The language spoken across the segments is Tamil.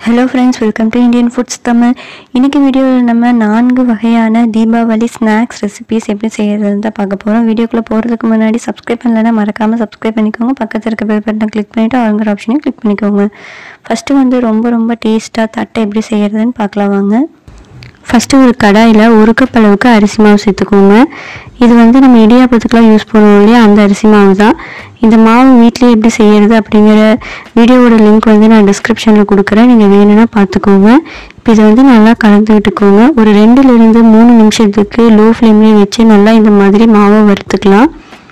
hello friends welcome to Indian foods Tamil இன்னைக்கு வீடியோவில் நம்ம நான்கு வகையான தீபாவளி ஸ்நாக்ஸ் ரெசிபீஸ் எப்படி செய்யறதுன்னு தான் பார்க்க போகிறோம் வீடியோக்குள்ளே போகிறதுக்கு முன்னாடி சப்ஸ்கிரைப் பண்ணலைன்னா மறக்காமல் சப்ஸ்கிரைப் பண்ணிக்கோங்க பக்கத்தில் இருக்க பெல் பட்டனை கிளிக் பண்ணிவிட்டு ஆளுங்கிற ஆப்ஷனையும் கிளிக் பண்ணிக்கோங்க ஃபஸ்ட்டு வந்து ரொம்ப ரொம்ப டேஸ்ட்டாக தட்டை எப்படி செய்யறதுன்னு பார்க்கலாம் வாங்க ஃபஸ்ட்டு ஒரு கடாயில் ஒரு கப் அளவுக்கு அரிசி மாவு சேர்த்துக்கோங்க இது வந்து நம்ம இடியாப்பத்துக்குலாம் யூஸ் பண்ணுவோம் இல்லையா அந்த அரிசி மாவு தான் இந்த மாவு வீட்டிலேயே எப்படி செய்யறது அப்படிங்கிற வீடியோவோட லிங்க் வந்து நான் டிஸ்கிரிப்ஷனில் கொடுக்குறேன் நீங்கள் வேணும்னா பார்த்துக்கோங்க இப்போ இதை வந்து நல்லா கலந்து விட்டுக்கோங்க ஒரு ரெண்டுலேருந்து மூணு நிமிஷத்துக்கு லோ ஃப்ளேம்லேயே வச்சு நல்லா இந்த மாதிரி மாவை வறுத்துக்கலாம்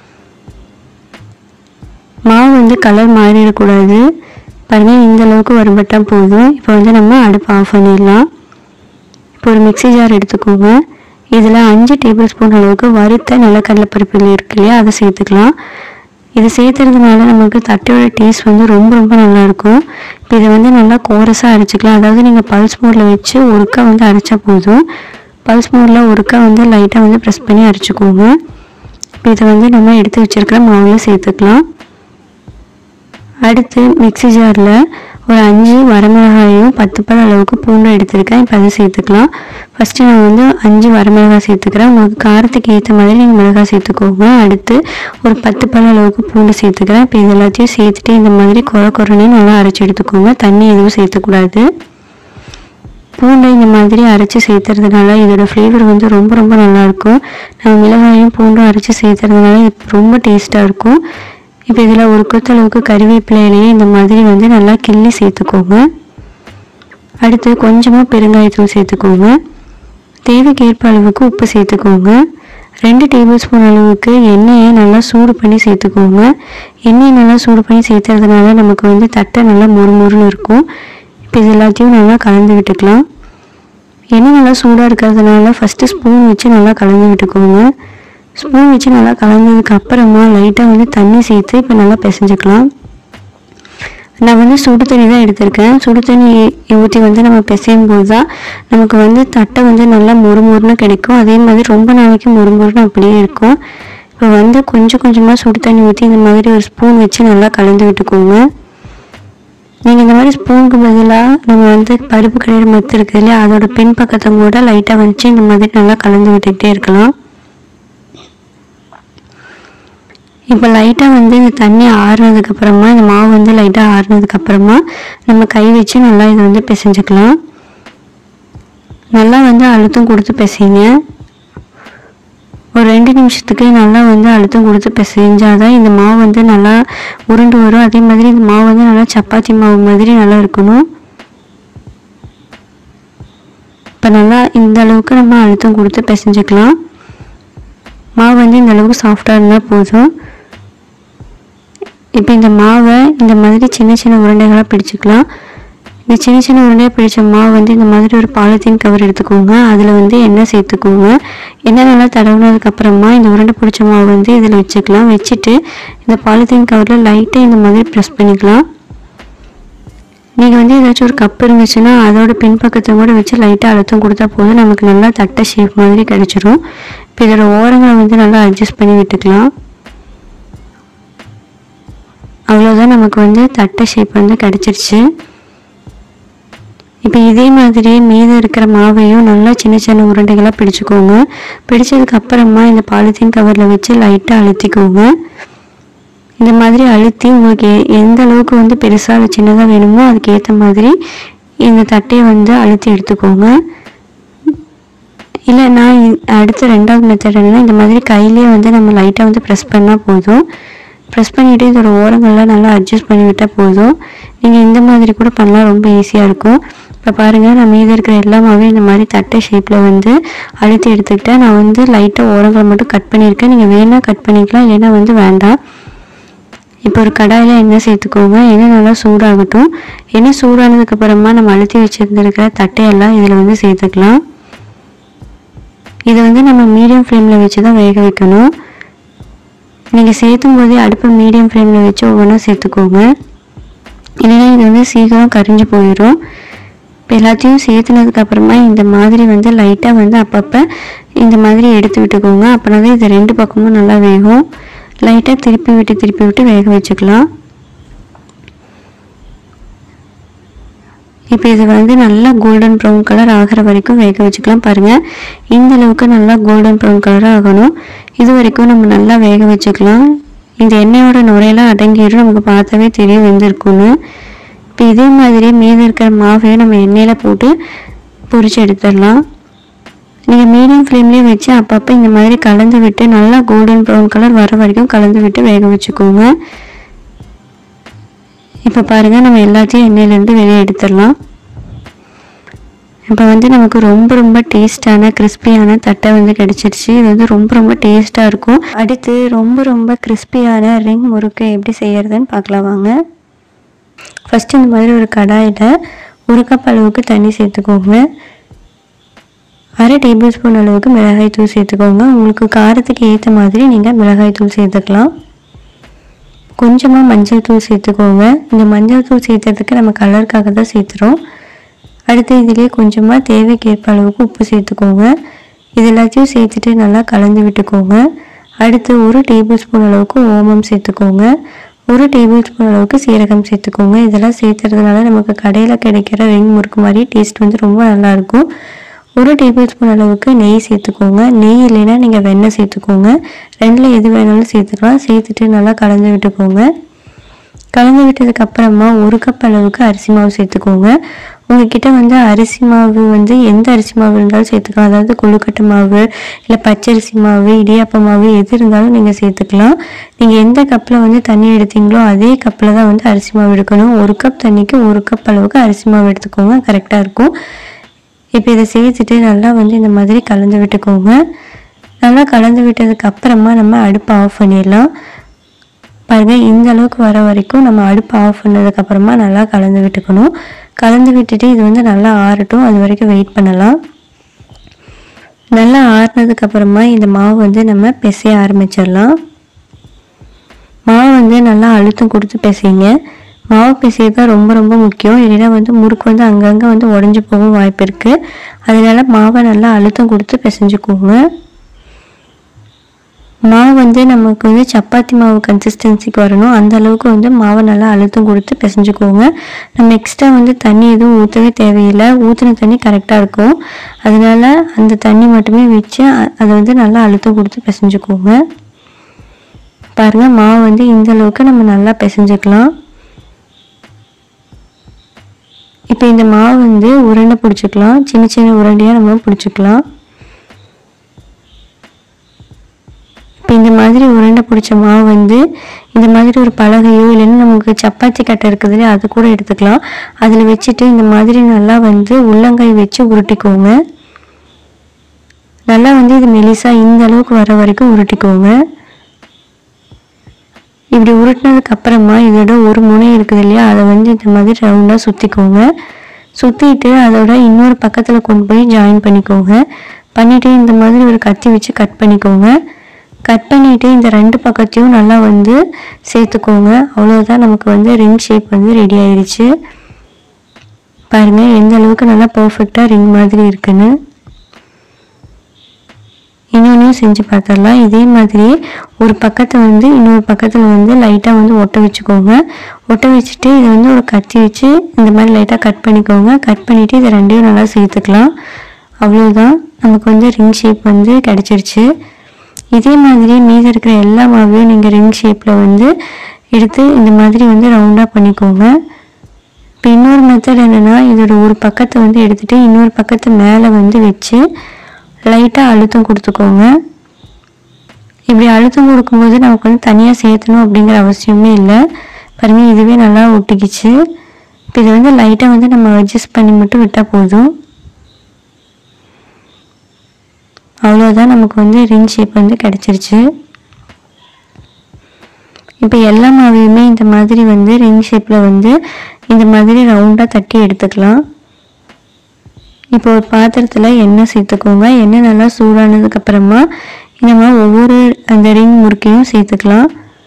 மாவு வந்து கலர் மாறிடக்கூடாது பாருங்கள் இந்த அளவுக்கு வறுபட்டால் போதும் இப்போ வந்து நம்ம அடுப்பு ஆஃப் பண்ணிடலாம் இப்போ ஒரு மிக்ஸி ஜார் எடுத்துக்கோங்க இதில் அஞ்சு டேபிள் ஸ்பூன் அளவுக்கு வறுத்த நிலக்கடலை பருப்பு இருக்கு இல்லையா அதை சேர்த்துக்கலாம் இது சேர்த்துறதுனால நமக்கு தட்டையோட டேஸ்ட் வந்து ரொம்ப ரொம்ப நல்லாயிருக்கும் இப்போ இதை வந்து நல்லா கோரஸாக அரைச்சிக்கலாம் அதாவது நீங்கள் பல்ஸ் மோடில் வச்சு ஒருக்கா வந்து அரைச்சா போதும் பல்ஸ் மோடில் ஒருக்கா வந்து லைட்டாக வந்து ப்ரெஸ் பண்ணி அரைச்சிக்கோங்க இப்போ இதை வந்து நம்ம எடுத்து வச்சுருக்கிற மாவில் சேர்த்துக்கலாம் அடுத்து மிக்ஸி ஜாரில் ஒரு அஞ்சு வரமிளகாயும் பத்து பல் அளவுக்கு பூண்டு எடுத்திருக்கேன் இப்போ அதை சேர்த்துக்கலாம் ஃபஸ்ட்டு நான் வந்து அஞ்சு வரமிளகாய் சேர்த்துக்கிறேன் உங்களுக்கு காரத்துக்கு ஏற்ற மாதிரி நீங்கள் மிளகாய் சேர்த்துக்கோங்க அடுத்து ஒரு பத்து பல் அளவுக்கு பூண்டு சேர்த்துக்கிறேன் இப்போ இது எல்லாத்தையும் சேர்த்துட்டு இந்த மாதிரி குறை குறைனே நல்லா அரைச்சி எடுத்துக்கோங்க தண்ணி எதுவும் சேர்த்துக்கூடாது பூண்டை இந்த மாதிரி அரைச்சி சேர்த்துறதுனால இதோட ஃப்ளேவர் வந்து ரொம்ப ரொம்ப நல்லாயிருக்கும் நம்ம மிளகாயும் பூண்டும் அரைச்சி சேர்த்துறதுனால இது ரொம்ப டேஸ்ட்டாக இருக்கும் இப்போ இதில் ஒரு கொத்தளவுக்கு கறிவேப்பிலையிலேயே இந்த மாதிரி வந்து நல்லா கிள்ளி சேர்த்துக்கோங்க அடுத்து கொஞ்சமாக பெருங்காயத்தூள் சேர்த்துக்கோங்க தேவைக்கேற்ப அளவுக்கு உப்பு சேர்த்துக்கோங்க ரெண்டு டேபிள் ஸ்பூன் அளவுக்கு எண்ணெயை நல்லா சூடு பண்ணி சேர்த்துக்கோங்க எண்ணெயை நல்லா சூடு பண்ணி சேர்த்துறதுனால நமக்கு வந்து தட்டை நல்லா மொறுமொறுன்னு இருக்கும் இப்போ இது எல்லாத்தையும் நல்லா கலந்து விட்டுக்கலாம் எண்ணெய் நல்லா சூடாக இருக்கிறதுனால ஃபஸ்ட்டு ஸ்பூன் வச்சு நல்லா கலந்து விட்டுக்கோங்க ஸ்பூன் வச்சு நல்லா கலந்ததுக்கு அப்புறமா லைட்டாக வந்து தண்ணி சேர்த்து இப்போ நல்லா பிசைஞ்சுக்கலாம் நான் வந்து சுடு தண்ணி தான் எடுத்திருக்கேன் சுடு தண்ணி ஊற்றி வந்து நம்ம பிசையும் போது தான் நமக்கு வந்து தட்டை வந்து நல்லா மொறுமொறுன்னு கிடைக்கும் அதே மாதிரி ரொம்ப நாளைக்கு மொறுமொறுன்னு அப்படியே இருக்கும் இப்போ வந்து கொஞ்சம் கொஞ்சமாக சுடு தண்ணி ஊற்றி இந்த மாதிரி ஒரு ஸ்பூன் வச்சு நல்லா கலந்து விட்டுக்கோங்க நீங்கள் இந்த மாதிரி ஸ்பூனுக்கு பதிலாக நம்ம வந்து பருப்பு கடையிற மத்து இருக்குது இல்லையா அதோட பின் பக்கத்தை கூட லைட்டாக வச்சு இந்த மாதிரி நல்லா கலந்து விட்டுக்கிட்டே இருக்கலாம் இப்போ லைட்டாக வந்து இந்த தண்ணி ஆறுனதுக்கப்புறமா இந்த மாவு வந்து லைட்டாக ஆறுனதுக்கப்புறமா நம்ம கை வச்சு நல்லா இதை வந்து பிசைஞ்சுக்கலாம் நல்லா வந்து அழுத்தம் கொடுத்து பிசைங்க ஒரு ரெண்டு நிமிஷத்துக்கு நல்லா வந்து அழுத்தம் கொடுத்து பிசைஞ்சால் தான் இந்த மாவு வந்து நல்லா உருண்டு வரும் அதே மாதிரி இந்த மாவு வந்து நல்லா சப்பாத்தி மாவு மாதிரி நல்லா இருக்கணும் இப்போ நல்லா இந்த அளவுக்கு நம்ம அழுத்தம் கொடுத்து பிசைஞ்சுக்கலாம் மாவு வந்து இந்த அளவுக்கு சாஃப்டாக இருந்தால் போதும் இப்போ இந்த மாவை இந்த மாதிரி சின்ன சின்ன உருண்டைகளாக பிடிச்சிக்கலாம் இந்த சின்ன சின்ன உருண்டையாக பிடிச்ச மாவு வந்து இந்த மாதிரி ஒரு பாலித்தீன் கவர் எடுத்துக்கோங்க அதில் வந்து எண்ணெய் சேர்த்துக்கோங்க எண்ணெய் நல்லா தடவுனதுக்கப்புறமா இந்த உருண்டை பிடிச்ச மாவு வந்து இதில் வச்சுக்கலாம் வச்சுட்டு இந்த பாலித்தீன் கவரில் லைட்டாக இந்த மாதிரி ப்ரெஸ் பண்ணிக்கலாம் நீங்கள் வந்து ஏதாச்சும் ஒரு கப் இருந்துச்சுன்னா அதோட பின்பக்கத்தை கூட வச்சு லைட்டாக அழுத்தம் கொடுத்தா போதும் நமக்கு நல்லா தட்டை ஷேப் மாதிரி கிடச்சிரும் இப்போ இதோட ஓரங்களை வந்து நல்லா அட்ஜஸ்ட் பண்ணி விட்டுக்கலாம் அவ்வளோதான் நமக்கு வந்து தட்டை ஷேப் வந்து கிடச்சிருச்சு இப்போ இதே மாதிரி மீதம் இருக்கிற மாவையும் நல்லா சின்ன சின்ன உருண்டைகளாக பிடிச்சிக்கோங்க பிடிச்சதுக்கு அப்புறமா இந்த பாலித்தீன் கவரில் வச்சு லைட்டாக அழுத்திக்கோங்க இந்த மாதிரி அழுத்தி உங்களுக்கு எ- எந்த அளவுக்கு வந்து பெருசாக சின்னதாக வேணுமோ அதுக்கு ஏற்ற மாதிரி இந்த தட்டையை வந்து அழுத்தி எடுத்துக்கோங்க இல்லை நான் இ- அடுத்த ரெண்டாவது மெத்தட் என்னன்னா இந்த மாதிரி கையிலே வந்து நம்ம லைட்டாக வந்து ப்ரெஸ் பண்ணால் போதும் ப்ரெஸ் பண்ணிவிட்டு இதோட ஓரங்கள்லாம் நல்லா அட்ஜஸ்ட் பண்ணி விட்டால் போதும் நீங்கள் இந்த மாதிரி கூட பண்ணலாம் ரொம்ப ஈஸியாக இருக்கும் இப்போ பாருங்கள் நான் மீதி இருக்கிற எல்லா மாவையும் இந்த மாதிரி தட்டை ஷேப்பில் வந்து அழுத்தி எடுத்துக்கிட்டேன் நான் வந்து லைட்டாக ஓரங்களை மட்டும் கட் பண்ணியிருக்கேன் நீங்கள் வேணா கட் பண்ணிக்கலாம் இல்லைன்னா வந்து வேண்டாம் இப்போ ஒரு கடாயில் எண்ணெய் சேர்த்துக்கோங்க எண்ணெய் நல்லா சூடாகட்டும் எண்ணெய் சூடானதுக்கு அப்புறமா நம்ம அழுத்தி வச்சுருந்துருக்கிற தட்டையெல்லாம் இதில் வந்து சேர்த்துக்கலாம் இதை வந்து நம்ம மீடியம் ஃப்ளேமில் வச்சு தான் வேக வைக்கணும் நீங்கள் சேர்த்தும் போதே அடுப்பை மீடியம் ஃப்ளேமில் வச்சு ஒவ்வொன்றா சேர்த்துக்கோங்க இல்லைன்னா இது வந்து சீக்கிரம் கரிஞ்சு போயிடும் இப்போ எல்லாத்தையும் சேர்த்துனதுக்கு அப்புறமா இந்த மாதிரி வந்து லைட்டாக வந்து அப்பப்போ இந்த மாதிரி எடுத்து விட்டுக்கோங்க அப்படின்னா தான் இது ரெண்டு பக்கமும் நல்லா வேகும் லைட்டாக திருப்பி விட்டு திருப்பி விட்டு வேக வச்சுக்கலாம் இப்போ இது வந்து நல்லா கோல்டன் ப்ரௌன் கலர் ஆகிற வரைக்கும் வேக வச்சுக்கலாம் பாருங்கள் இந்த அளவுக்கு நல்லா கோல்டன் ப்ரௌன் கலராக ஆகணும் இது வரைக்கும் நம்ம நல்லா வேக வச்சுக்கலாம் இந்த எண்ணெயோட நுரையெல்லாம் அடங்கிடும் நமக்கு பார்த்தாவே தெரியும் வெந்திருக்கும்னு இப்போ இதே மாதிரி மீதி இருக்கிற மாவையும் நம்ம எண்ணெயில் போட்டு பொரிச்சு எடுத்துடலாம் நீங்கள் மீடியம் ஃப்ளேம்லேயே வச்சு அப்பப்போ இந்த மாதிரி கலந்து விட்டு நல்லா கோல்டன் ப்ரௌன் கலர் வர வரைக்கும் கலந்து விட்டு வேக வச்சுக்கோங்க இப்போ பாருங்கள் நம்ம எல்லாத்தையும் எண்ணெயிலேருந்து வெளியே எடுத்துடலாம் இப்போ வந்து நமக்கு ரொம்ப ரொம்ப டேஸ்டான கிறிஸ்பியான தட்டை வந்து கிடச்சிருச்சு இது வந்து ரொம்ப ரொம்ப டேஸ்ட்டாக இருக்கும் அடுத்து ரொம்ப ரொம்ப கிறிஸ்பியான ரிங் முறுக்கு எப்படி செய்யறதுன்னு பார்க்கலாம் வாங்க ஃபஸ்ட்டு இந்த மாதிரி ஒரு கடாயில் ஒரு கப் அளவுக்கு தண்ணி சேர்த்துக்கோங்க அரை டேபிள் ஸ்பூன் அளவுக்கு மிளகாய் தூள் சேர்த்துக்கோங்க உங்களுக்கு காரத்துக்கு ஏற்ற மாதிரி நீங்கள் மிளகாய் தூள் சேர்த்துக்கலாம் கொஞ்சமாக மஞ்சள் தூள் சேர்த்துக்கோங்க இந்த மஞ்சள் தூள் சேர்த்ததுக்கு நம்ம கலருக்காக தான் சேர்த்துறோம் அடுத்து இதிலே கொஞ்சமாக தேவைக்கேற்ப அளவுக்கு உப்பு சேர்த்துக்கோங்க இது எல்லாத்தையும் சேர்த்துட்டு நல்லா கலந்து விட்டுக்கோங்க அடுத்து ஒரு டேபிள் ஸ்பூன் அளவுக்கு ஓமம் சேர்த்துக்கோங்க ஒரு டேபிள் ஸ்பூன் அளவுக்கு சீரகம் சேர்த்துக்கோங்க இதெல்லாம் சேர்த்துறதுனால நமக்கு கடையில் கிடைக்கிற ரிங் முறுக்கு மாதிரி டேஸ்ட் வந்து ரொம்ப நல்லாயிருக்கும் ஒரு டேபிள் ஸ்பூன் அளவுக்கு நெய் சேர்த்துக்கோங்க நெய் இல்லைன்னா நீங்கள் வெண்ணெய் சேர்த்துக்கோங்க ரெண்டில் எது வேணாலும் சேர்த்துக்கலாம் சேர்த்துட்டு நல்லா கலந்து விட்டுக்கோங்க கலந்து விட்டதுக்கு அப்புறமா ஒரு கப் அளவுக்கு அரிசி மாவு சேர்த்துக்கோங்க உங்ககிட்ட வந்து அரிசி மாவு வந்து எந்த அரிசி மாவு இருந்தாலும் சேர்த்துக்கலாம் அதாவது கொழுக்கட்டை மாவு இல்லை பச்சரிசி மாவு இடியாப்ப மாவு எது இருந்தாலும் நீங்கள் சேர்த்துக்கலாம் நீங்கள் எந்த கப்பில் வந்து தண்ணி எடுத்தீங்களோ அதே கப்பில் தான் வந்து அரிசி மாவு எடுக்கணும் ஒரு கப் தண்ணிக்கு ஒரு கப் அளவுக்கு அரிசி மாவு எடுத்துக்கோங்க கரெக்டாக இருக்கும் இப்போ இதை சேர்த்துட்டு நல்லா வந்து இந்த மாதிரி கலந்து விட்டுக்கோங்க நல்லா கலந்து விட்டதுக்கு அப்புறமா நம்ம அடுப்பை ஆஃப் பண்ணிடலாம் பாருங்கள் இந்த அளவுக்கு வர வரைக்கும் நம்ம அடுப்பு ஆஃப் பண்ணதுக்கு அப்புறமா நல்லா கலந்து விட்டுக்கணும் கலந்து விட்டுட்டு இது வந்து நல்லா ஆறட்டும் அது வரைக்கும் வெயிட் பண்ணலாம் நல்லா ஆறுனதுக்கு அப்புறமா இந்த மாவு வந்து நம்ம பிசைய ஆரம்பிச்சிடலாம் மாவு வந்து நல்லா அழுத்தம் கொடுத்து பிசைங்க மாவு பிசைறது தான் ரொம்ப ரொம்ப முக்கியம் இல்லைன்னா வந்து முறுக்கு வந்து அங்கங்கே வந்து உடஞ்சி போகவும் வாய்ப்பு இருக்குது அதனால மாவை நல்லா அழுத்தம் கொடுத்து பிசைஞ்சுக்கோங்க மாவு வந்து நமக்கு வந்து சப்பாத்தி மாவு கன்சிஸ்டன்சிக்கு வரணும் அந்த அளவுக்கு வந்து மாவை நல்லா அழுத்தம் கொடுத்து பிசைஞ்சுக்கோங்க நம்ம எக்ஸ்ட்ரா வந்து தண்ணி எதுவும் ஊற்றவே தேவையில்லை ஊற்றின தண்ணி கரெக்டாக இருக்கும் அதனால அந்த தண்ணி மட்டுமே வச்சு அ- அதை வந்து நல்லா அழுத்தம் கொடுத்து பிசைஞ்சுக்கோங்க பாருங்கள் மாவு வந்து இந்த அளவுக்கு நம்ம நல்லா பிசைஞ்சுக்கலாம் இப்போ இந்த மாவு வந்து உருண்டை பிடிச்சிக்கலாம் சின்ன சின்ன உருண்டையாக நம்ம பிடிச்சிக்கலாம் இப்போ இந்த மாதிரி உருண்டை பிடிச்ச மாவு வந்து இந்த மாதிரி ஒரு பலகையோ இல்லைன்னா நமக்கு சப்பாத்தி கட்டை இருக்குது இல்லையா அது கூட எடுத்துக்கலாம் அதில் வச்சுட்டு இந்த மாதிரி நல்லா வந்து உள்ளங்கை வச்சு உருட்டிக்கோங்க நல்லா வந்து இது மெலிசா இந்த அளவுக்கு வர வரைக்கும் உருட்டிக்கோங்க இப்படி உருட்டினதுக்கு அப்புறமா இதோட ஒரு முனை இருக்குது இல்லையா அதை வந்து இந்த மாதிரி ரவுண்டாக சுற்றிக்கோங்க சுற்றிட்டு அதோட இன்னொரு பக்கத்தில் கொண்டு போய் ஜாயின் பண்ணிக்கோங்க பண்ணிவிட்டு இந்த மாதிரி ஒரு கத்தி வச்சு கட் பண்ணிக்கோங்க கட் பண்ணிவிட்டு இந்த ரெண்டு பக்கத்தையும் நல்லா வந்து சேர்த்துக்கோங்க அவ்வளோதான் நமக்கு வந்து ரிங் ஷேப் வந்து ரெடி ஆயிடுச்சு பாருங்கள் எந்த அளவுக்கு நல்லா பர்ஃபெக்டாக ரிங் மாதிரி இருக்குன்னு இன்னொன்றையும் செஞ்சு பார்த்துடலாம் இதே மாதிரி ஒரு பக்கத்தை வந்து இன்னொரு பக்கத்தில் வந்து லைட்டாக வந்து ஒட்ட வச்சுக்கோங்க ஒட்ட வச்சுட்டு இதை வந்து ஒரு கத்தி வச்சு இந்த மாதிரி லைட்டாக கட் பண்ணிக்கோங்க கட் பண்ணிவிட்டு இதை ரெண்டையும் நல்லா சேர்த்துக்கலாம் அவ்வளோதான் நமக்கு வந்து ரிங் ஷேப் வந்து கிடச்சிருச்சு இதே மாதிரி மீதி இருக்கிற எல்லா மாவையும் நீங்கள் ரிங் ஷேப்பில் வந்து எடுத்து இந்த மாதிரி வந்து ரவுண்டாக பண்ணிக்கோங்க இப்போ இன்னொரு மெத்தட் என்னென்னா இதோட ஒரு பக்கத்தை வந்து எடுத்துகிட்டு இன்னொரு பக்கத்தை மேலே வந்து வச்சு லைட்டாக அழுத்தம் கொடுத்துக்கோங்க இப்படி அழுத்தம் கொடுக்கும்போது நமக்கு வந்து தனியாக சேர்த்தணும் அப்படிங்கிற அவசியமே இல்லை பாருங்க இதுவே நல்லா ஒட்டிக்கிச்சு இப்போ இதை வந்து லைட்டாக வந்து நம்ம அட்ஜஸ்ட் பண்ணி மட்டும் விட்டால் போதும் அவ்வளோதான் நமக்கு வந்து ரிங் ஷேப் வந்து கிடச்சிருச்சு இப்போ எல்லா மாவையுமே இந்த மாதிரி வந்து ரிங் ஷேப்பில் வந்து இந்த மாதிரி ரவுண்டாக தட்டி எடுத்துக்கலாம் இப்போ ஒரு பாத்திரத்தில் எண்ணெய் சேர்த்துக்கோங்க எண்ணெய் நல்லா சூடானதுக்கு அப்புறமா இந்த மாதிரி ஒவ்வொரு அந்த ரிங் முறுக்கையும் சேர்த்துக்கலாம்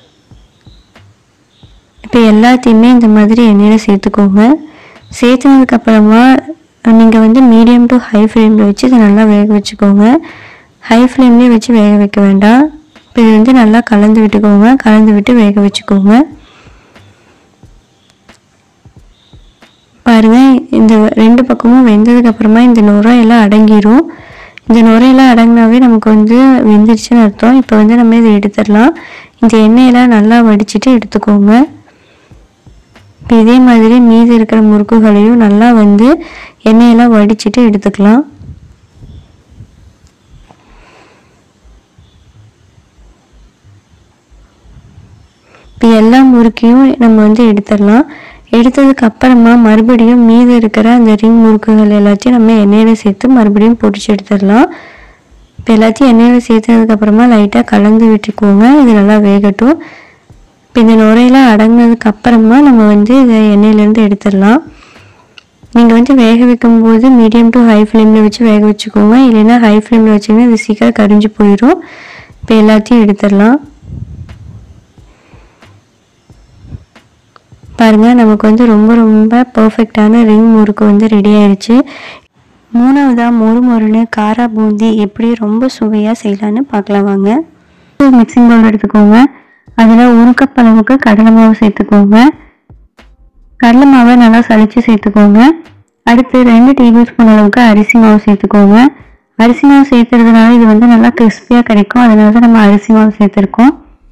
இப்போ எல்லாத்தையுமே இந்த மாதிரி எண்ணெயில் சேர்த்துக்கோங்க சேர்த்துனதுக்கு அப்புறமா நீங்கள் வந்து மீடியம் டு ஹை ஃப்ளேமில் வச்சு இதை நல்லா வேக வச்சுக்கோங்க ஹை ஃப்ளேம்லேயே வச்சு வேக வைக்க வேண்டாம் இப்போ இது வந்து நல்லா கலந்து விட்டுக்கோங்க கலந்து விட்டு வேக வச்சுக்கோங்க பாருங்க இந்த ரெண்டு பக்கமும் வெந்ததுக்கு அப்புறமா இந்த நுரையெல்லாம் அடங்கிரும் இந்த நுரையெல்லாம் அடங்கினாவே நமக்கு வந்து வெந்துருச்சுன்னு அர்த்தம் இப்போ வந்து நம்ம இதை எடுத்துடலாம் இந்த எண்ணெயெல்லாம் நல்லா வடிச்சிட்டு எடுத்துக்கோங்க இப்போ இதே மாதிரி மீதி இருக்கிற முறுக்குகளையும் நல்லா வந்து எண்ணெயெல்லாம் வடிச்சிட்டு எடுத்துக்கலாம் இப்போ எல்லா முறுக்கையும் நம்ம வந்து எடுத்துடலாம் எடுத்ததுக்கு அப்புறமா மறுபடியும் மீதி இருக்கிற அந்த ரிங் முறுக்குகள் எல்லாத்தையும் நம்ம எண்ணெயில் சேர்த்து மறுபடியும் பொரிச்சு எடுத்துடலாம் இப்போ எல்லாத்தையும் எண்ணெயில் சேர்த்ததுக்கு அப்புறமா லைட்டாக கலந்து விட்டுக்கோங்க இது நல்லா வேகட்டும் இப்போ இந்த நுரையெல்லாம் அடங்கினதுக்கு அப்புறமா நம்ம வந்து இதை எண்ணெயிலேருந்து எடுத்துடலாம் நீங்கள் வந்து வேக வைக்கும்போது மீடியம் டு ஹை ஃப்ளேமில் வச்சு வேக வச்சுக்கோங்க இல்லைன்னா ஹை ஃப்ளேமில் வச்சிங்கன்னா இது சீக்கிரம் கரிஞ்சு போயிடும் இப்போ எல்லாத்தையும் எடுத்துடலாம் பாருங்க நமக்கு வந்து ரொம்ப ரொம்ப பர்ஃபெக்டான ரிங் முறுக்கு வந்து ரெடி ஆயிடுச்சு மூணாவதா மொறு மொறுன்னு காரா பூந்தி எப்படி ரொம்ப சுவையாக செய்யலான்னு பார்க்கலாம் வாங்க ஒரு மிக்சிங் பவுல் எடுத்துக்கோங்க அதில் ஒரு கப் அளவுக்கு கடலை மாவு சேர்த்துக்கோங்க கடலை மாவை நல்லா சலிச்சு சேர்த்துக்கோங்க அடுத்து ரெண்டு டேபிள் ஸ்பூன் அளவுக்கு அரிசி மாவு சேர்த்துக்கோங்க அரிசி மாவு சேர்த்துறதுனால இது வந்து நல்லா கிறிஸ்பியாக கிடைக்கும் அதனால தான் நம்ம அரிசி மாவு சேர்த்துருக்கோம்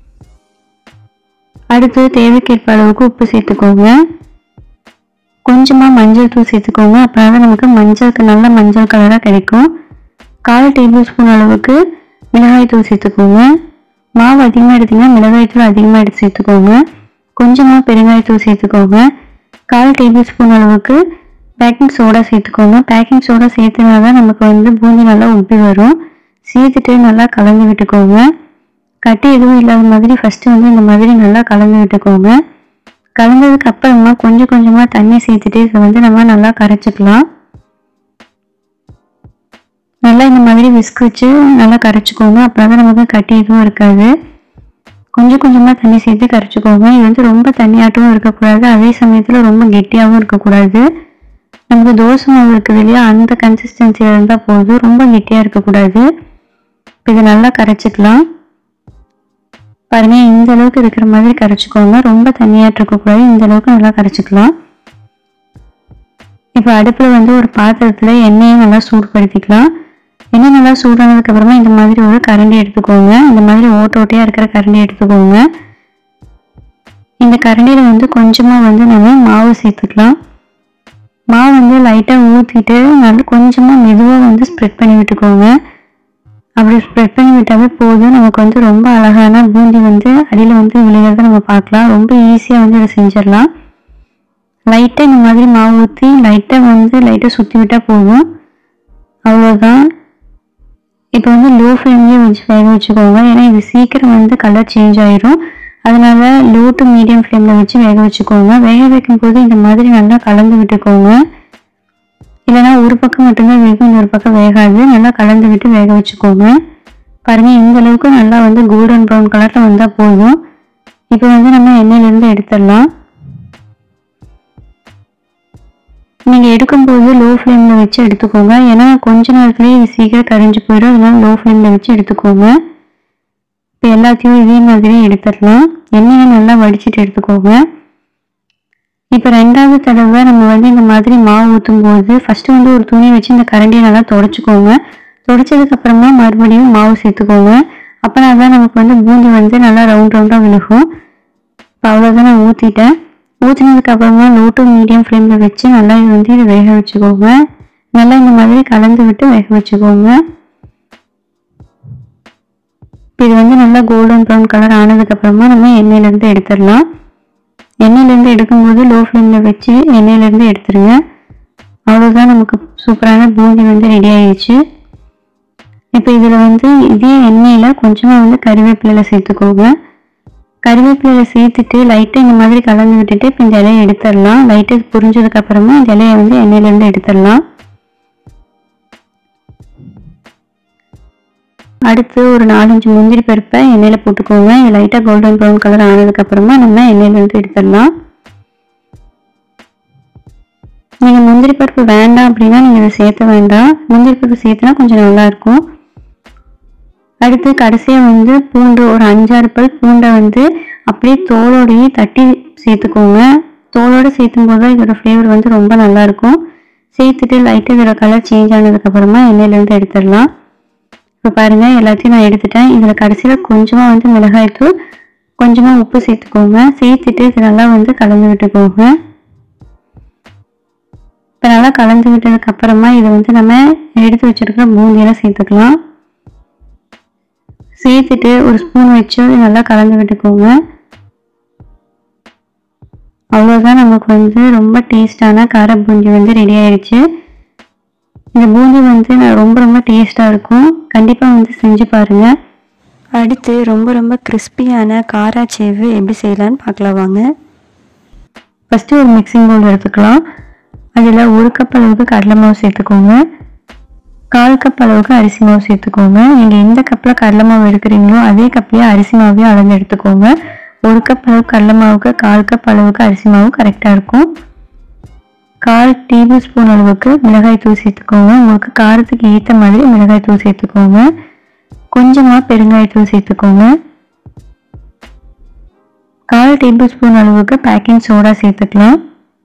அடுத்து தேவைக்கேற்ப அளவுக்கு உப்பு சேர்த்துக்கோங்க கொஞ்சமாக மஞ்சள் தூள் சேர்த்துக்கோங்க அப்படின்னா தான் நமக்கு மஞ்சளுக்கு நல்ல மஞ்சள் கலராக கிடைக்கும் கால் டேபிள் ஸ்பூன் அளவுக்கு மிளகாய் தூள் சேர்த்துக்கோங்க மாவு அதிகமாக எடுத்தீங்கன்னா மிளகாய் தூள் அதிகமாக எடுத்து சேர்த்துக்கோங்க கொஞ்சமாக பெருங்காயத்தூள் சேர்த்துக்கோங்க கால் டேபிள் ஸ்பூன் அளவுக்கு பேக்கிங் சோடா சேர்த்துக்கோங்க பேக்கிங் சோடா சேர்த்துனா தான் நமக்கு வந்து பூந்தி நல்லா உப்பி வரும் சேர்த்துட்டு நல்லா கலந்து விட்டுக்கோங்க கட்டி எதுவும் இல்லாத மாதிரி ஃபஸ்ட்டு வந்து இந்த மாதிரி நல்லா கலந்து விட்டுக்கோங்க கலந்ததுக்கு அப்புறமா கொஞ்சம் கொஞ்சமாக தண்ணி சேர்த்துட்டு இதை வந்து நம்ம நல்லா கரைச்சிக்கலாம் நல்லா இந்த மாதிரி விஸ்க் வச்சு நல்லா கரைச்சிக்கோங்க அப்புறம் தான் நமக்கு கட்டி எதுவும் இருக்காது கொஞ்சம் கொஞ்சமாக தண்ணி சேர்த்து கரைச்சிக்கோங்க இது வந்து ரொம்ப தண்ணியாட்டவும் இருக்கக்கூடாது அதே சமயத்தில் ரொம்ப கெட்டியாகவும் இருக்கக்கூடாது நமக்கு தோசை மாவு இருக்குது இல்லையா அந்த கன்சிஸ்டன்சியில் இருந்தால் போதும் ரொம்ப கெட்டியாக இருக்கக்கூடாது இப்போ இதை நல்லா கரைச்சிக்கலாம் பாருங்க இந்த அளவுக்கு இருக்கிற மாதிரி கரைச்சிக்கோங்க ரொம்ப தண்ணியாட்டு இருக்கக்கூடாது இந்த அளவுக்கு நல்லா கரைச்சிக்கலாம் இப்போ அடுப்பில் வந்து ஒரு பாத்திரத்தில் எண்ணெயை நல்லா சூடுபடுத்திக்கலாம் எண்ணெய் நல்லா சூடானதுக்கு அப்புறமா இந்த மாதிரி ஒரு கரண்டி எடுத்துக்கோங்க இந்த மாதிரி ஓட்ட ஓட்டையாக இருக்கிற கரண்டி எடுத்துக்கோங்க இந்த கரண்டியில் வந்து கொஞ்சமாக வந்து நம்ம மாவு சேர்த்துக்கலாம் மாவு வந்து லைட்டாக ஊற்றிட்டு நல்லா கொஞ்சமாக மெதுவாக வந்து ஸ்ப்ரெட் பண்ணி விட்டுக்கோங்க அப்படி ஸ்ப்ரெட் பண்ணி விட்டாவே போதும் நமக்கு வந்து ரொம்ப அழகான பூந்தி வந்து அடியில் வந்து விழுகிறத நம்ம பார்க்கலாம் ரொம்ப ஈஸியாக வந்து இதை செஞ்சிடலாம் லைட்டாக இந்த மாதிரி மாவு ஊற்றி லைட்டாக வந்து லைட்டாக சுற்றி விட்டால் போதும் அவ்வளோதான் இப்போ வந்து லோ ஃப்ளேம்லேயே வச்சு வேக வச்சுக்கோங்க ஏன்னா இது சீக்கிரம் வந்து கலர் சேஞ்ச் ஆயிரும் அதனால லோ டு மீடியம் ஃப்ளேமில் வச்சு வேக வச்சுக்கோங்க வேக வைக்கும் போது இந்த மாதிரி நல்லா கலந்து விட்டுக்கோங்க இல்லைன்னா ஒரு பக்கம் மட்டும்தான் வேகும் இன்னொரு பக்கம் வேகாது நல்லா கலந்து விட்டு வேக வச்சுக்கோங்க பாருங்க இந்த அளவுக்கு நல்லா வந்து கோல்டன் ப்ரௌன் கலரில் வந்தால் போதும் இப்போ வந்து நம்ம எண்ணெயிலேருந்து எடுத்துடலாம் நீங்கள் எடுக்கும்போது லோ ஃப்ளேமில் வச்சு எடுத்துக்கோங்க ஏன்னா கொஞ்ச நேரத்துலேயே இது சீக்கிரம் கரிஞ்சு போயிடும் அதனால லோ ஃப்ளேமில் வச்சு எடுத்துக்கோங்க இப்போ எல்லாத்தையும் இதே மாதிரி எடுத்துடலாம் எண்ணெயை நல்லா வடிச்சிட்டு எடுத்துக்கோங்க இப்போ ரெண்டாவது தடவை நம்ம வந்து இந்த மாதிரி மாவு ஊற்றும் போது ஃபஸ்ட்டு வந்து ஒரு துணி வச்சு இந்த கரண்டியை நல்லா தொடச்சிக்கோங்க தொடச்சதுக்கு அப்புறமா மறுபடியும் மாவு சேர்த்துக்கோங்க அப்போனா தான் நமக்கு வந்து பூந்தி வந்து நல்லா ரவுண்ட் ரவுண்டாக விழுகும் இப்போ அவ்வளோதான் நான் ஊற்றிட்டேன் ஊற்றினதுக்கு அப்புறமா லோ டு மீடியம் ஃப்ளேமில் வச்சு நல்லா இது வந்து இதை வேக வச்சுக்கோங்க நல்லா இந்த மாதிரி கலந்து விட்டு வேக வச்சுக்கோங்க இப்போ இது வந்து நல்லா கோல்டன் ப்ரௌன் கலர் ஆனதுக்கப்புறமா நம்ம எண்ணெயிலேருந்து எடுத்துடலாம் எண்ணெயிலேருந்து எடுக்கும்போது லோ ஃப்ளேமில் வச்சு எண்ணெயிலேருந்து எடுத்துருங்க அவ்வளோதான் நமக்கு சூப்பரான பூந்தி வந்து ரெடி ஆயிடுச்சு இப்போ இதில் வந்து இதே எண்ணெயில் கொஞ்சமாக வந்து கறிவேப்பிலையில் சேர்த்துக்கோங்க கறிவேப்பிலையில் சேர்த்துட்டு லைட்டாக இந்த மாதிரி கலந்து விட்டுட்டு இப்போ இந்த இலையை எடுத்துடலாம் லைட்டாக புரிஞ்சதுக்கு அப்புறமா இந்த இலையை வந்து எண்ணெயிலேருந்து எடுத்துடலாம் அடுத்து ஒரு நாலஞ்சு முந்திரி பருப்பை எண்ணெயில் போட்டுக்கோங்க இது லைட்டாக கோல்டன் ப்ரௌன் கலர் ஆனதுக்கப்புறமா நம்ம எண்ணெயிலேருந்து எடுத்துடலாம் நீங்கள் முந்திரி பருப்பு வேண்டாம் அப்படின்னா நீங்கள் இதை சேர்த்த வேண்டாம் முந்திரி பருப்பு சேர்த்துனா கொஞ்சம் நல்லாயிருக்கும் அடுத்து கடைசியாக வந்து பூண்டு ஒரு அஞ்சாறு பல் பூண்டை வந்து அப்படியே தோலோடையே தட்டி சேர்த்துக்கோங்க தோலோடு சேர்த்தும் போது தான் இதோட ஃப்ளேவர் வந்து ரொம்ப நல்லா இருக்கும் சேர்த்துட்டு லைட்டாக இதோட கலர் சேஞ்ச் ஆனதுக்கப்புறமா எண்ணெயிலேருந்து எடுத்துடலாம் இப்போ பாருங்க எல்லாத்தையும் நான் எடுத்துட்டேன் இதில் கடைசியில் கொஞ்சமாக வந்து மிளகாய்த்தூள் கொஞ்சமாக உப்பு சேர்த்துக்கோங்க சேர்த்துட்டு இது நல்லா வந்து கலந்து விட்டுக்கோங்க இப்போ நல்லா கலந்து விட்டதுக்கு அப்புறமா இதை வந்து நம்ம எடுத்து வச்சிருக்கிற பூந்தியெல்லாம் சேர்த்துக்கலாம் சேர்த்துட்டு ஒரு ஸ்பூன் வச்சு நல்லா கலந்து விட்டுக்கோங்க அவ்வளோதான் நமக்கு வந்து ரொம்ப டேஸ்டான கார பூந்தி வந்து ரெடி ஆயிடுச்சு இந்த பூந்தி வந்து நான் ரொம்ப ரொம்ப டேஸ்ட்டாக இருக்கும் கண்டிப்பாக வந்து செஞ்சு பாருங்கள் அடுத்து ரொம்ப ரொம்ப கிறிஸ்பியான காராச்சேவு எப்படி செய்யலான்னு பார்க்கலாம் வாங்க ஃபஸ்ட்டு ஒரு மிக்சிங் பவுல் எடுத்துக்கலாம் அதில் ஒரு கப் அளவுக்கு கடலை மாவு சேர்த்துக்கோங்க கால் கப் அளவுக்கு அரிசி மாவு சேர்த்துக்கோங்க நீங்கள் எந்த கப்பில் கடலை மாவு எடுக்கிறீங்களோ அதே கப்லேயே அரிசி மாவையும் அளந்து எடுத்துக்கோங்க ஒரு கப் அளவுக்கு கடலை மாவுக்கு கால் கப் அளவுக்கு அரிசி மாவு கரெக்டாக இருக்கும் கால் டேபிள் ஸ்பூன் அளவுக்கு மிளகாய் தூள் சேர்த்துக்கோங்க உங்களுக்கு காரத்துக்கு ஏற்ற மாதிரி மிளகாய் தூள் சேர்த்துக்கோங்க கொஞ்சமாக பெருங்காயத்தூள் சேர்த்துக்கோங்க கால் டேபிள் ஸ்பூன் அளவுக்கு பேக்கிங் சோடா சேர்த்துக்கலாம்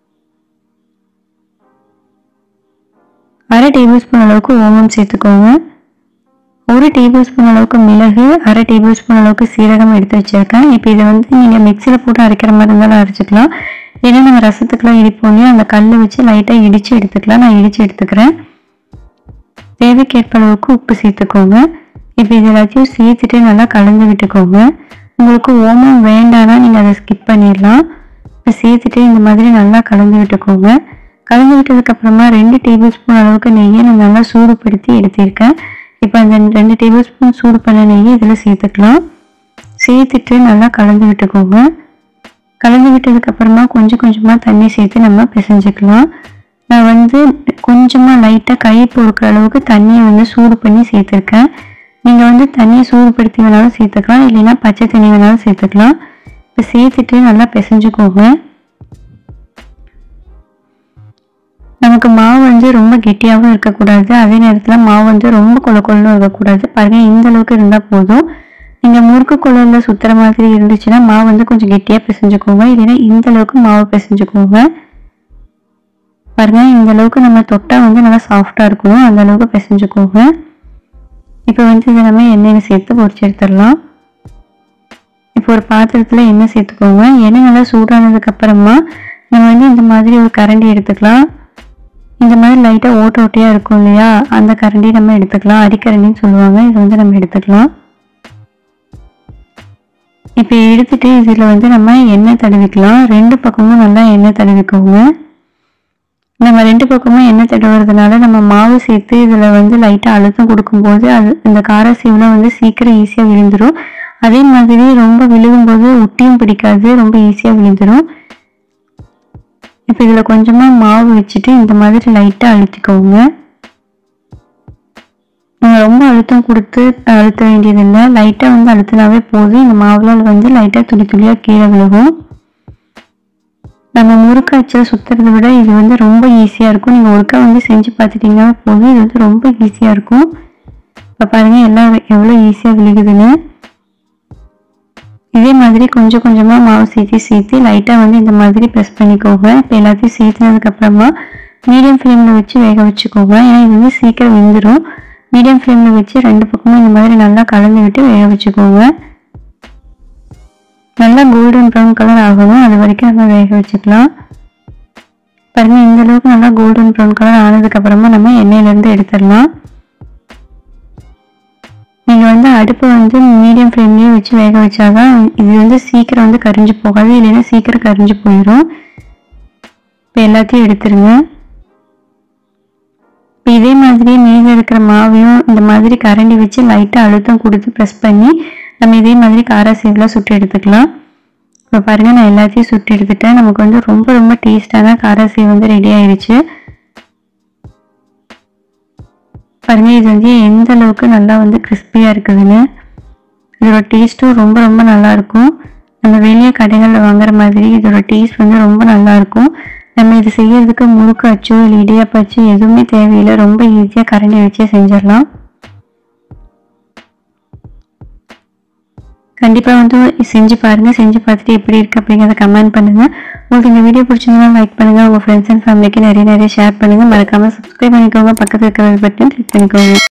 அரை டேபிள் ஸ்பூன் அளவுக்கு ஓமம் சேர்த்துக்கோங்க ஒரு டேபிள் ஸ்பூன் அளவுக்கு மிளகு அரை டேபிள் ஸ்பூன் அளவுக்கு சீரகம் எடுத்து வச்சிருக்கேன் இப்போ இதை வந்து நீங்கள் மிக்சியில் போட்டு அரைக்கிற மாதிரி இருந்தாலும் அரைச்சிக்கலாம் ஏன்னா நம்ம ரசத்துக்குலாம் இடிப்போம் இல்லையா அந்த கல்லை வச்சு லைட்டாக இடித்து எடுத்துக்கலாம் நான் இடித்து எடுத்துக்கிறேன் தேவைக்கேற்ப அளவுக்கு உப்பு சேர்த்துக்கோங்க இப்போ இது எல்லாத்தையும் சேர்த்துட்டு நல்லா கலந்து விட்டுக்கோங்க உங்களுக்கு ஓமம் வேண்டாம்னா நீங்கள் அதை ஸ்கிப் பண்ணிடலாம் இப்போ சேர்த்துட்டு இந்த மாதிரி நல்லா கலந்து விட்டுக்கோங்க கலந்து விட்டதுக்கப்புறமா ரெண்டு டேபிள் ஸ்பூன் அளவுக்கு நெய்யை நான் நல்லா சூடுபடுத்தி எடுத்திருக்கேன் இப்போ அந்த ரெண்டு டேபிள் ஸ்பூன் சூடு பண்ண நெய்யை இதில் சேர்த்துக்கலாம் சேர்த்துட்டு நல்லா கலந்து விட்டுக்கோங்க கலந்து விட்டதுக்கப்புறமா கொஞ்சம் கொஞ்சமாக தண்ணி சேர்த்து நம்ம பிசைஞ்சுக்கலாம் நான் வந்து கொஞ்சமாக லைட்டாக கை பொறுக்கிற அளவுக்கு தண்ணியை வந்து சூடு பண்ணி சேர்த்துருக்கேன் நீங்கள் வந்து தண்ணியை சூடுபடுத்தி வேணாலும் சேர்த்துக்கலாம் இல்லைன்னா பச்சை தண்ணி வேணாலும் சேர்த்துக்கலாம் இப்போ சேர்த்துட்டு நல்லா பிசைஞ்சுக்கோங்க நமக்கு மாவு வந்து ரொம்ப கெட்டியாகவும் இருக்கக்கூடாது அதே நேரத்தில் மாவு வந்து ரொம்ப கொல கொலன்னு இருக்கக்கூடாது பாருங்க இந்த அளவுக்கு இருந்தால் போதும் நீங்கள் முறுக்கு குழல்ல சுற்றுற மாதிரி இருந்துச்சுன்னா மாவு வந்து கொஞ்சம் கெட்டியாக பிசைஞ்சுக்கோங்க இல்லைன்னா இந்த அளவுக்கு மாவு பிசைஞ்சுக்கோங்க பாருங்க இந்த அளவுக்கு நம்ம தொட்டால் வந்து நல்லா சாஃப்டாக இருக்கணும் அந்த அளவுக்கு பிசைஞ்சுக்கோங்க இப்போ வந்து இதை நம்ம எண்ணெயில் சேர்த்து பொரிச்சு எடுத்துடலாம் இப்போ ஒரு பாத்திரத்தில் எண்ணெய் சேர்த்துக்கோங்க எண்ணெய் நல்லா சூடானதுக்கு அப்புறமா நம்ம வந்து இந்த மாதிரி ஒரு கரண்டி எடுத்துக்கலாம் இந்த மாதிரி லைட்டாக ஓட்ட ஓட்டையாக இருக்கும் இல்லையா அந்த கரண்டி நம்ம எடுத்துக்கலாம் அரிக்கரண்டின்னு சொல்லுவாங்க இதை வந்து நம்ம எடுத்துக்கலாம் இப்போ எடுத்துட்டு இதில் வந்து நம்ம எண்ணெய் தடவிக்கலாம் ரெண்டு பக்கமும் நல்லா எண்ணெய் தடவிக்கோங்க நம்ம ரெண்டு பக்கமும் எண்ணெய் தடவுறதுனால நம்ம மாவு சேர்த்து இதில் வந்து லைட்டாக அழுத்தம் கொடுக்கும்போது அது இந்த கார சீவுலாம் வந்து சீக்கிரம் ஈஸியாக விழுந்துடும் அதே மாதிரி ரொம்ப விழுகும்போது ஒட்டியும் பிடிக்காது ரொம்ப ஈஸியாக விழுந்துடும் இப்போ இதில் கொஞ்சமாக மாவு வச்சுட்டு இந்த மாதிரி லைட்டாக அழுத்திக்கோங்க நீங்கள் ரொம்ப அழுத்தம் கொடுத்து அழுத்த வேண்டியதில்லை லைட்டாக வந்து அழுத்தினாவே போதும் இந்த மாவுல வந்து லைட்டாக துளி துளியாக கீழே விழுகும் நம்ம முறுக்கு அச்சில் சுற்றுறதை விட இது வந்து ரொம்ப ஈஸியாக இருக்கும் நீங்கள் ஒருக்கா வந்து செஞ்சு பார்த்துட்டிங்கன்னா போதும் இது வந்து ரொம்ப ஈஸியாக இருக்கும் இப்போ பாருங்கள் எல்லாம் எவ்வளோ ஈஸியாக விழுகுதுன்னு இதே மாதிரி கொஞ்சம் கொஞ்சமாக மாவு சேர்த்து சேர்த்து லைட்டாக வந்து இந்த மாதிரி ப்ரெஸ் பண்ணிக்கோங்க இப்போ எல்லாத்தையும் சேர்த்துனதுக்கப்புறமா மீடியம் ஃப்ளேமில் வச்சு வேக வச்சுக்கோங்க ஏன்னா இது வந்து சீக்கிரம் வெந்துடும் மீடியம் ஃப்ளேமில் வச்சு ரெண்டு பக்கமும் இந்த மாதிரி நல்லா கலந்து விட்டு வேக வச்சுக்கோங்க நல்லா கோல்டன் ப்ரௌன் கலர் ஆகணும் அது வரைக்கும் நம்ம வேக வச்சுக்கலாம் பாருங்க இந்த அளவுக்கு நல்லா கோல்டன் ப்ரௌன் கலர் ஆனதுக்கப்புறமா நம்ம எண்ணெயிலேருந்து எடுத்துடலாம் நீங்கள் வந்து அடுப்பை வந்து மீடியம் ஃப்ளேம்லேயே வச்சு வேக வச்சாதான் இது வந்து சீக்கிரம் வந்து கரிஞ்சு போகாது இல்லைன்னா சீக்கிரம் கரிஞ்சு போயிடும் இப்போ எல்லாத்தையும் எடுத்துருங்க இப்போ இதே மாதிரி மீதி இருக்கிற மாவையும் இந்த மாதிரி கரண்டி வச்சு லைட்டாக அழுத்தம் கொடுத்து ப்ரெஸ் பண்ணி நம்ம இதே மாதிரி கார சேவில் சுட்டு எடுத்துக்கலாம் இப்போ பாருங்கள் நான் எல்லாத்தையும் சுட்டு எடுத்துட்டேன் நமக்கு வந்து ரொம்ப ரொம்ப டேஸ்டான கார சேவ் வந்து ரெடி ஆயிடுச்சு பாருங்க இது வந்து எந்த அளவுக்கு நல்லா வந்து கிறிஸ்பியாக இருக்குதுன்னு இதோட டேஸ்ட்டும் ரொம்ப ரொம்ப நல்லா இருக்கும் நம்ம வெளியே கடைகளில் வாங்குற மாதிரி இதோட டேஸ்ட் வந்து ரொம்ப நல்லா இருக்கும் நம்ம இது செய்யறதுக்கு முறுக்கு அச்சோ இல்லை இடியாப்ப அச்சு எதுவுமே தேவையில்லை ரொம்ப ஈஸியாக கரண்டி வச்சே செஞ்சிடலாம் கண்டிப்பாக வந்து செஞ்சு பாருங்கள் செஞ்சு பார்த்துட்டு எப்படி இருக்குது அப்படிங்கிறத கமெண்ட் பண்ணுங்கள் உங்களுக்கு இந்த வீடியோ பிடிச்சிருந்தா லைக் பண்ணுங்கள் உங்கள் ஃப்ரெண்ட்ஸ் அண்ட் ஃபேமிலிக்கு நிறைய நிறைய ஷேர் பண்ணுங்கள் மறக்காமல் சப்ஸ்கிரைப் பண்ணிக்கோங்க பக்கத்தில் இருக்கிற பட்டன் கிளிக் பண்ணிக்கோங்க